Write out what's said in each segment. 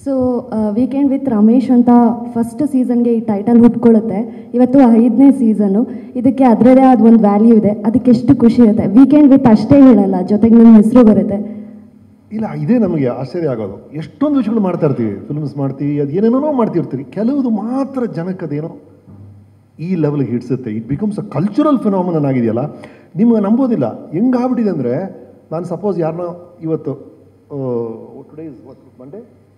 so weekend with Ramesh ಅಂತ first ಸೀಸನ್ಗೆ ಈ title ಹುಟ್ಕೊಳ್ಳುತ್ತೆ ಇವತ್ತು ಐದನೇ ಸೀಸನ್ನು ಇದಕ್ಕೆ ಅದರದೇ ಆದ ಒಂದು ವ್ಯಾಲ್ಯೂ ಇದೆ ಅದಕ್ಕೆ ಎಷ್ಟು ಖುಷಿ ಇರುತ್ತೆ ವೀಕೆಂಡ್ ವಿತ್ ಅಷ್ಟೇ ಹೇಳಲ್ಲ ಜೊತೆಗೆ ನಿಮ್ಮ ಹೆಸರು ಬರುತ್ತೆ ಇಲ್ಲ ಇದೇ ನಮಗೆ ಆಶ್ಚರ್ಯ ಆಗೋದು ಎಷ್ಟೊಂದು ವಿಷಯಗಳು ಮಾಡ್ತಾ ಇರ್ತೀವಿ ಫಿಲ್ಮ್ಸ್ ಮಾಡ್ತೀವಿ ಅದು ಏನೇನೋ ಮಾಡ್ತಿರ್ತೀವಿ ಕೆಲವುದು ಮಾತ್ರ ಜನಕ್ಕೆ ಅದೇನೋ ಈ ಲೆವೆಲ್ಗೆ ಹಿಡಿಸುತ್ತೆ it becomes a cultural phenomenon ಆಗಿದೆಯಲ್ಲ ನಿಮ್ಗೆ ನಂಬೋದಿಲ್ಲ ಹೆಂಗಾಗ್ಬಿಟ್ಟಿದೆ ಅಂದರೆ ನಾನು ಸಪೋಸ್ ಯಾರನ್ನೋ ಇವತ್ತು ಟುಡೇ ಇಸ್ ಮಂಡೇ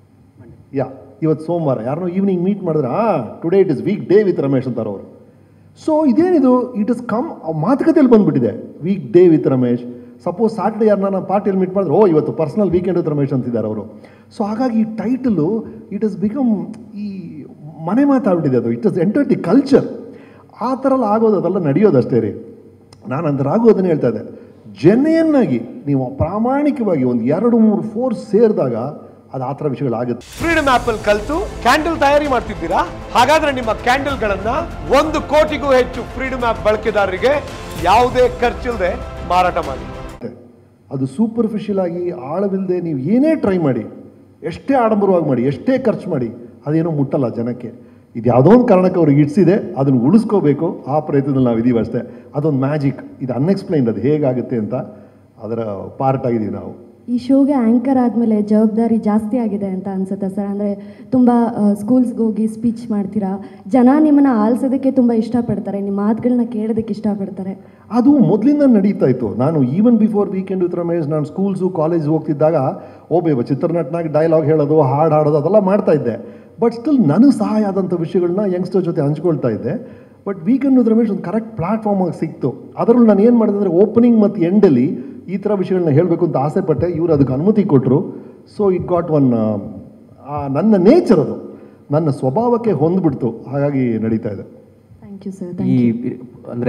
ಯಾ ಇವತ್ತು ಸೋಮವಾರ ಯಾರನ್ನೋ ಈವ್ನಿಂಗ್ ಮೀಟ್ ಮಾಡಿದ್ರೆ ಹಾಂ today it is weekday with Ramesh ಅಂತಾರೆ ಅವರು ಸೊ ಇದೇನಿದು ಇಟ್ ಇಸ್ ಕಮ್ ಮಾತುಕತೆಯಲ್ಲಿ ಬಂದ್ಬಿಟ್ಟಿದೆ weekday with Ramesh suppose Saturday ಯಾರನ್ನ ನಾನು ಪಾರ್ಟಿಯಲ್ಲಿ ಮೀಟ್ ಮಾಡಿದ್ರೆ ಓ ಇವತ್ತು ಪರ್ಸನಲ್ ವೀಕೆಂಡ್ ವಿತ್ ರಮೇಶ್ ಅಂತಿದ್ದಾರೆ ಅವರು ಸೊ ಹಾಗಾಗಿ ಈ ಟೈಟಲು ಇಟ್ ಇಸ್ ಬಿಕಮ್ ಈ ಮನೆ ಮಾತಾಡ್ಬಿಟ್ಟಿದೆ ಅದು it is enter the culture ಆ ಥರ ಎಲ್ಲ ಆಗೋದು ಅದೆಲ್ಲ ನಡೆಯೋದಷ್ಟೇ ರೀ ನಾನು ಅಂದ್ರೆ ಆಗೋದನ್ನೇ ಹೇಳ್ತಾ ಇದ್ದೆ ಜೆನ್ಯನ್ನಾಗಿ ನೀವು ಪ್ರಾಮಾಣಿಕವಾಗಿ ಒಂದು ಎರಡು ಮೂರು ಫೋರ್ಸ್ ಸೇರಿದಾಗ ಅದು ಆ ಥರ ವಿಷಯಗಳಾಗುತ್ತೆ ಫ್ರೀಡಮ್ ಆಪ್ ಅಲ್ಲಿ ಕಲ್ತು ಕ್ಯಾಂಡಲ್ ತಯಾರಿ ಮಾಡ್ತಿದ್ದೀರಾ ಹಾಗಾದ್ರೆ ನಿಮ್ಮ ಕ್ಯಾಂಡಲ್ ಗಳನ್ನ ಒಂದು ಕೋಟಿಗೂ ಹೆಚ್ಚು ಫ್ರೀಡಮ್ ಆಪ್ ಬಳಕೆದಾರರಿಗೆ ಯಾವುದೇ ಖರ್ಚಿಲ್ಲದೆ ಮಾರಾಟ ಮಾಡಿ ಅದು ಸೂಪರ್ಫಿಷಿಯಲ್ ಆಗಿ ಆಳವಿಲ್ಲದೆ ನೀವು ಏನೇ ಟ್ರೈ ಮಾಡಿ ಎಷ್ಟೇ ಆಡಂಬರವಾಗಿ ಮಾಡಿ ಎಷ್ಟೇ ಖರ್ಚು ಮಾಡಿ ಅದೇನೋ ಮುಟ್ಟಲ್ಲ ಜನಕ್ಕೆ ಇದು ಯಾವುದೋ ಒಂದು ಕಾರಣಕ್ಕೆ ಅವ್ರಿಗೆ ಇಡ್ಸಿದೆ ಅದನ್ನು ಉಳಿಸ್ಕೋಬೇಕು ಆ ಪ್ರಯತ್ನದಲ್ಲಿ ನಾವು ಇದೀವಿ ಅಷ್ಟೇ ಅದೊಂದು ಮ್ಯಾಜಿಕ್ ಇದು ಅನ್ಎಕ್ಸ್ಪ್ಲೈನ್ಡ್ ಅದು ಹೇಗಾಗುತ್ತೆ ಅಂತ ಅದರ ಪಾರ್ಟ್ ಆಗಿದ್ದೀವಿ ನಾವು ಈ ಶೋಗೆ ಆ್ಯಂಕರ್ ಆದಮೇಲೆ ಜವಾಬ್ದಾರಿ ಜಾಸ್ತಿ ಆಗಿದೆ ಅಂತ ಅನ್ಸುತ್ತೆ ಸರ್ ಅಂದರೆ ತುಂಬ ಸ್ಕೂಲ್ಸ್ಗೆ ಹೋಗಿ ಸ್ಪೀಚ್ ಮಾಡ್ತೀರಾ ಜನ ನಿಮ್ಮನ್ನು ಆಲಿಸೋದಕ್ಕೆ ತುಂಬ ಇಷ್ಟಪಡ್ತಾರೆ ನಿಮ್ಮ ಮಾತುಗಳನ್ನ ಕೇಳೋದಕ್ಕೆ ಇಷ್ಟಪಡ್ತಾರೆ ಅದು ಮೊದಲಿಂದ ನಡೀತಾ ಇತ್ತು ನಾನು even before weekend with Ramesh ನಾನು ಸ್ಕೂಲ್ಸು ಕಾಲೇಜ್ ಹೋಗ್ತಿದ್ದಾಗ ಒಬ್ಬ ಚಿತ್ರನಟನಾಗಿ ಡೈಲಾಗ್ ಹೇಳೋದು ಹಾಡು ಹಾಡೋದು ಅದೆಲ್ಲ ಮಾಡ್ತಾ ಇದ್ದೆ ಬಟ್ ಸ್ಟಿಲ್ ನನಗೆ ಸಹಾಯ ಆದಂಥ ವಿಷಯಗಳನ್ನ ಯಂಗ್ಸ್ಟರ್ ಜೊತೆ ಹಂಚ್ಕೊಳ್ತಾ ಇದ್ದೆ ಬಟ್ ವೀಕೆಂಡ್ ವಿತ್ ರಮೇಶ್ ಒಂದು ಕರೆಕ್ಟ್ ಪ್ಲಾಟ್ಫಾರ್ಮ್ ಆಗಿ ಸಿಕ್ತು ಅದರಲ್ಲಿ ನಾನು ಏನು ಮಾಡಿದೆ ಅಂದರೆ ಓಪನಿಂಗ್ ಮತ್ತು ಎಂಡಲ್ಲಿ ಈ ಥರ ವಿಷಯಗಳನ್ನ ಹೇಳಬೇಕು ಅಂತ ಆಸೆ ಪಟ್ಟೆ ಇವರು ಅದಕ್ಕೆ ಅನುಮತಿ ಕೊಟ್ಟರು ಸೊ ಇಟ್ ಗಾಟ್ ಒನ್ ನನ್ನ ನೇಚರ್ ಅದು ನನ್ನ ಸ್ವಭಾವಕ್ಕೆ ಹೊಂದ್ಬಿಡ್ತು ಹಾಗಾಗಿ ನಡೀತಾ ಇದೆ ಥ್ಯಾಂಕ್ ಯು ಸರ್ ಈ ಅಂದರೆ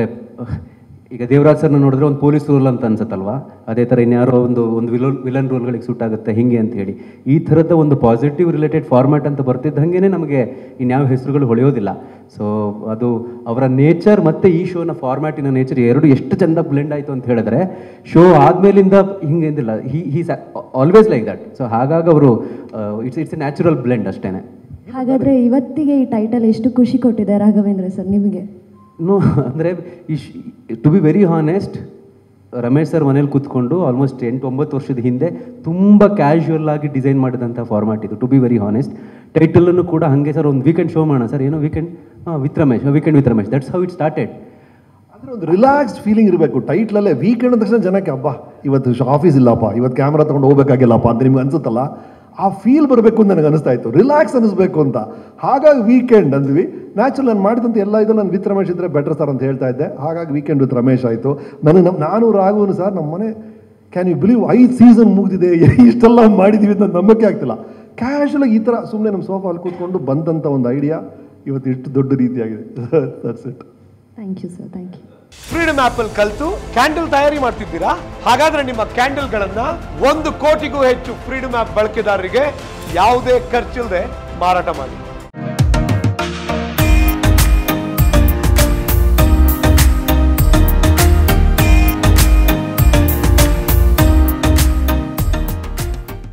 ಈಗ ದೇವರಾಜ್ ಸರ್ನ ನೋಡಿದ್ರೆ ಒಂದು ಪೊಲೀಸ್ ರೂಲ್ ಅಂತ ಅನ್ಸುತ್ತಲ್ವಾ ಅದೇ ಥರ ಇನ್ಯಾರೋ ಒಂದು ಒಂದು ವಿಲನ್ ವಿಲನ್ ರೂಲ್ಗಳಿಗೆ ಸೂಟ್ ಆಗುತ್ತೆ ಹಿಂಗೆ ಅಂತ ಹೇಳಿ ಈ ಥರದ ಒಂದು ಪಾಸಿಟಿವ್ ರಿಲೇಟೆಡ್ ಫಾರ್ಮ್ಯಾಟ್ ಅಂತ ಬರ್ತಿದ್ದಂಗೆ ನಮಗೆ ಇನ್ಯಾವ ಹೆಸರುಗಳು ಹೊಳೆಯೋದಿಲ್ಲ ಸೊ ಅದು ಅವರ ನೇಚರ್ ಮತ್ತು ಈ ಶೋನ ಫಾರ್ಮ್ಯಾಟಿನ ನೇಚರ್ ಎರಡು ಎಷ್ಟು ಚಂದ ಬ್ಲೆಂಡ್ ಆಯಿತು ಅಂತ ಹೇಳಿದ್ರೆ ಶೋ ಆದಮೇಲಿಂದ ಹಿಂಗೆ ಎಂದಿಲ್ಲ he he's always like that so ಹಾಗಾಗಿ ಅವರು it's it's a natural blend ಅಷ್ಟೇ ಹಾಗಾದರೆ ಇವತ್ತಿಗೆ ಈ ಟೈಟಲ್ ಎಷ್ಟು ಖುಷಿ ಕೊಟ್ಟಿದೆ ರಾಘವೇಂದ್ರ ಸರ್ ನಿಮಗೆ ನೋ ಅಂದರೆ ಇಶ್ to be very honest Ramesh sir ಮನೇಲಿ ಕೂತ್ಕೊಂಡು ಆಲ್ಮೋಸ್ಟ್ ಎಂಟು ಒಂಬತ್ತು ವರ್ಷದ ಹಿಂದೆ ತುಂಬ ಕ್ಯಾಶುವಲ್ ಆಗಿ ಡಿಸೈನ್ ಮಾಡಿದಂಥ ಫಾರ್ಮ್ಯಾಟ್ ಇದು ಟು ಬಿ ವೆರಿ ಹಾನೆಸ್ಟ್ ಟೈಟಲನ್ನು ಕೂಡ ಹಾಗೆ ಸರ್ ಒಂದು ವೀಕೆಂಡ್ ಶೋ ಮಾಡೋಣ ಸರ್ ಏನೋ ವೀಕೆಂಡ್ ಹಾಂ with Ramesh weekend with Ramesh that's how it started ಅಂದರೆ ಒಂದು ರಿಲ್ಯಾಕ್ಸ್ಡ್ ಫೀಲಿಂಗ್ ಇರಬೇಕು ಟೈಟ್ಲಲ್ಲೇ ವೀಕೆಂಡ್ ಅಂದ ತಕ್ಷಣ ಜನಕ್ಕೆ ಹಬ್ಬ ಇವತ್ತು ಆಫೀಸ್ ಇಲ್ಲಪ್ಪ ಇವತ್ತು ಕ್ಯಾಮ್ರಾ ತೊಗೊಂಡು ಹೋಗ್ಬೇಕಾಗಿಲ್ಲಪ್ಪ ಅಂತ ನಿಮ್ಗೆ ಅನ್ಸುತ್ತಲ್ಲ ಆ ಫೀಲ್ ಬರಬೇಕು ಅಂತ ನನಗೆ ಅನಿಸ್ತಾ ಇತ್ತು ರಿಲ್ಯಾಕ್ಸ್ ಅನಿಸ್ಬೇಕು ಅಂತ ಹಾಗಾಗಿ ವೀಕೆಂಡ್ ಅಂದ್ವಿ ನ್ಯಾಚುರಲ್ ನಾನು ಮಾಡಿದಂಥ ಎಲ್ಲ ಇದು ನಾನು ವಿತ್ ರಮೇಶ್ ಇದ್ದರೆ ಬೆಟರ್ ಸರ್ ಅಂತ ಹೇಳ್ತಾ ಇದ್ದೆ ಹಾಗಾಗಿ ವೀಕೆಂಡ್ ವಿತ್ ರಮೇಶ್ ಆಯಿತು ನನಗೆ ನಮ್ಮ ನಾನು ರಾಘವನು ಸರ್ ನಮ್ಮ ಮನೆ ಕ್ಯಾನ್ ಯು ಬಿಲೀವ್ ಐದು ಸೀಸನ್ ಮುಗಿದಿದೆ ಇಷ್ಟೆಲ್ಲ ಮಾಡಿದ್ದೀವಿ ಅಂತ ನಂಬಕ್ಕೆ ಆಗ್ತಿಲ್ಲ ಕ್ಯಾಶುವಲಾಗಿ ಈ ಥರ ಸುಮ್ಮನೆ ನಮ್ಮ ಸೋಫಾಲ್ಲಿ ಕೂತ್ಕೊಂಡು ಬಂದಂಥ ಒಂದು ಐಡಿಯಾ ಇವತ್ತು ಇಷ್ಟು ದೊಡ್ಡ ರೀತಿಯಾಗಿದೆ that's it thank you sir thank you freedom app ಅಲ್ಲಿ ಕಲ್ತು ಕ್ಯಾಂಡಲ್ ತಯಾರಿ ಮಾಡ್ತಿದ್ದೀರಾ ಹಾಗಾದ್ರೆ ನಿಮ್ಮ ಕ್ಯಾಂಡಲ್ ಗಳನ್ನ ಒಂದು ಕೋಟಿಗೂ ಹೆಚ್ಚು ಫ್ರೀಡಮ್ ಆಪ್ ಬಳಕೆದಾರರಿಗೆ ಯಾವುದೇ ಖರ್ಚಿಲ್ಲದೆ ಮಾರಾಟ ಮಾಡಿ